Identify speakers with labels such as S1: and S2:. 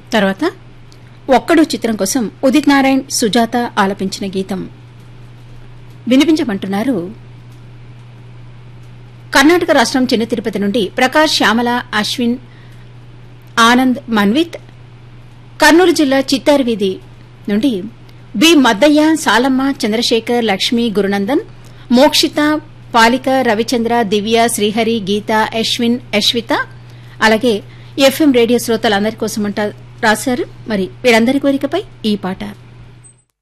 S1: తర్వాత ఒక్కడు చిత్రం కోసం ఉదిత్ నారాయణ్ సుజాత ఆలపించిన గీతం వినిపించమంటున్నారు కర్ణాటక రాష్టం చిన్న తిరుపతి నుండి ప్రకాష్ శ్యామల అశ్విన్ ఆనంద్ మన్విత్ కర్నూలు జిల్లా చిత్తారు వీధి నుండి బి మద్దయ్య సాలమ్మ చంద్రశేఖర్ లక్ష్మి గురునందన్ మోక్షిత పాలిక రవిచంద్ర దివ్య శ్రీహరి గీత అశ్విన్ అశ్విత అలాగే ఎఫ్ఎం రేడియో శ్రోతలందరి కోసం రాశారు మరి వీరందరి కోరికపై ఈ పాట